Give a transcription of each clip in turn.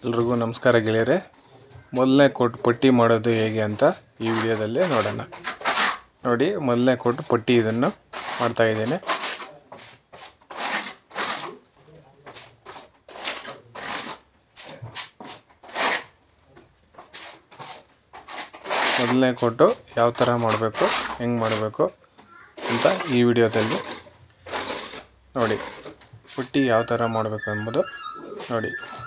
ಎಲ್ರಿಗೂ ನಮಸ್ಕಾರ ಗೆಳೆಯರೆ ಮೊದಲನೇ ಕೋಟ್ ಪಟ್ಟಿ ಮಾಡೋದು ಹೇಗೆ ಅಂತ ಈ ವಿಡಿಯೋದಲ್ಲಿ ನೋಡೋಣ ನೋಡಿ ಮೊದಲನೇ ಕೋಟ್ ಪಟ್ಟಿ ಇದನ್ನು ಮಾಡ್ತಾ ಇದ್ದೇನೆ ಮೊದಲನೇ ಕೋಟು ಯಾವ ಥರ ಮಾಡಬೇಕು ಹೆಂಗೆ ಮಾಡಬೇಕು ಅಂತ ಈ ವಿಡಿಯೋದಲ್ಲಿ ನೋಡಿ ಪುಟ್ಟಿ ಯಾವ ಥರ ಮಾಡಬೇಕು ಎಂಬುದು ನೋಡಿ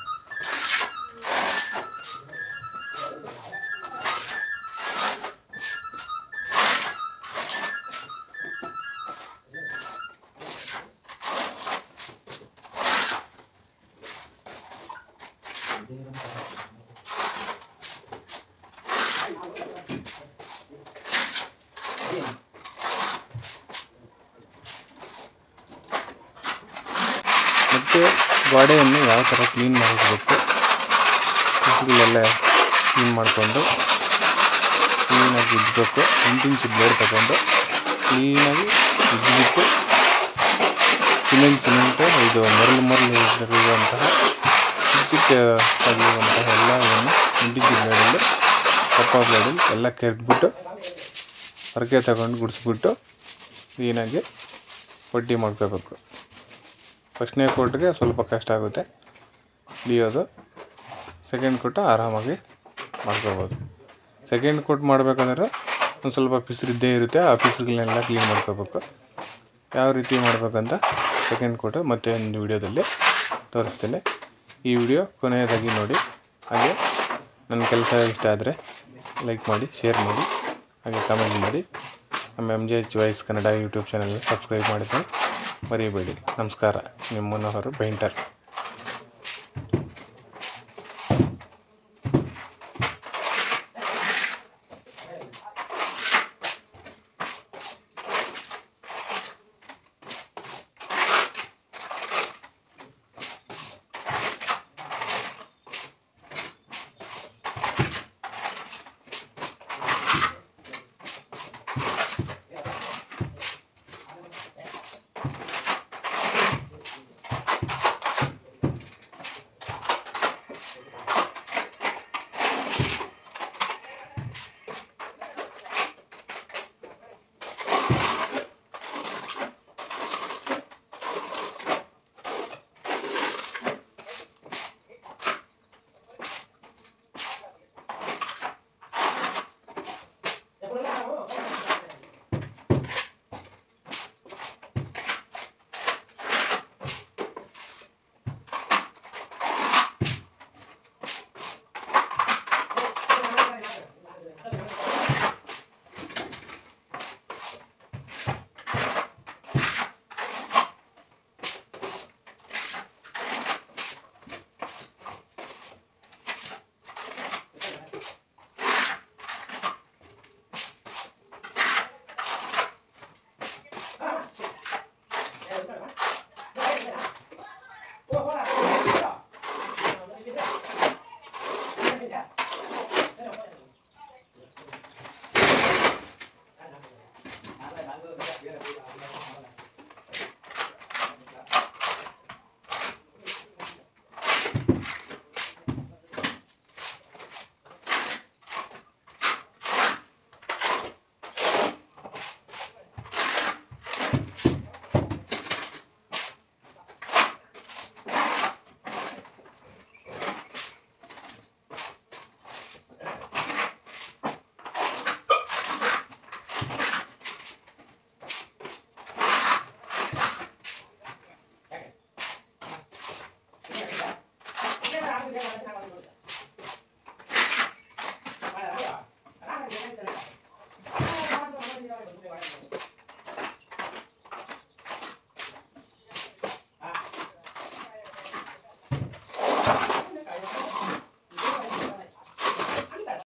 ಮತ್ತು ಗೋಡೆಯನ್ನು ಯಾವ ಥರ ಕ್ಲೀನ್ ಮಾಡಿಸಬೇಕು ಇವುಗಳೆಲ್ಲ ಕ್ಲೀನ್ ಮಾಡಿಕೊಂಡು ಕ್ಲೀನಾಗಿ ಉಜ್ಜಬೇಕು ಎಂಟು ಇಂಚು ಬ್ಲೇಡ್ ತಗೊಂಡು ಕ್ಲೀನಾಗಿ ಉಜ್ಜಿಬಿಟ್ಟು ಸಿಮೆಂಟ್ ಸಿಮೆಂಟು ಇದು ಮರಳು ಮರಳು ಇರುವಂತಹ ಚಿಕ್ಕ ಆಗಿರುವಂತಹ ಎಲ್ಲ ಇದನ್ನು ಎಂಟಿಂಚು ಬ್ಲೇಡಲ್ಲಿ ಕಪ್ಪ ಬ್ಲೇಡಲ್ಲಿ ಎಲ್ಲ ಕೆರೆದ್ಬಿಟ್ಟು ಹೊರಗೆ ತಗೊಂಡು ಗುಡಿಸ್ಬಿಟ್ಟು ಕ್ಲೀನಾಗಿ ಪಟ್ಟಿ ಮಾಡ್ಕೋಬೇಕು ಫಸ್ಟ್ನೇ ಕೋಟ್ಗೆ ಸ್ವಲ್ಪ ಕಷ್ಟ ಆಗುತ್ತೆ ಬಿಯೋದು ಸೆಕೆಂಡ್ ಕೋಟ ಆರಾಮಾಗಿ ಮಾಡ್ಕೋಬೋದು ಸೆಕೆಂಡ್ ಕೋಟ್ ಮಾಡಬೇಕಂದ್ರೆ ಒಂದು ಸ್ವಲ್ಪ ಪಿಸ್ರಿದ್ದೇ ಇರುತ್ತೆ ಆ ಪಿಸ್ರುಗಳನ್ನೆಲ್ಲ ಕ್ಲೀನ್ ಮಾಡ್ಕೋಬೇಕು ಯಾವ ರೀತಿ ಮಾಡಬೇಕಂತ ಸೆಕೆಂಡ್ ಕೋಟು ಮತ್ತೆ ಒಂದು ವಿಡಿಯೋದಲ್ಲಿ ತೋರಿಸ್ತೇನೆ ಈ ವಿಡಿಯೋ ಕೊನೆಯದಾಗಿ ನೋಡಿ ಹಾಗೆ ನನ್ನ ಕೆಲಸ ಇಷ್ಟ ಆದರೆ ಲೈಕ್ ಮಾಡಿ ಶೇರ್ ಮಾಡಿ ಹಾಗೆ ಕಮೆಂಟ್ ಮಾಡಿ ನಮ್ಮ M J H voice Kannada YouTube ಚಾನಲ್ಗೆ ಸಬ್ಸ್ಕ್ರೈಬ್ ಮಾಡಿಕೊಂಡು ಮರಿಬೇಡಿ ನಮಸ್ಕಾರ ನಿಮ್ಮ ಮನೋಹರ್ ಪೇಂಟರ್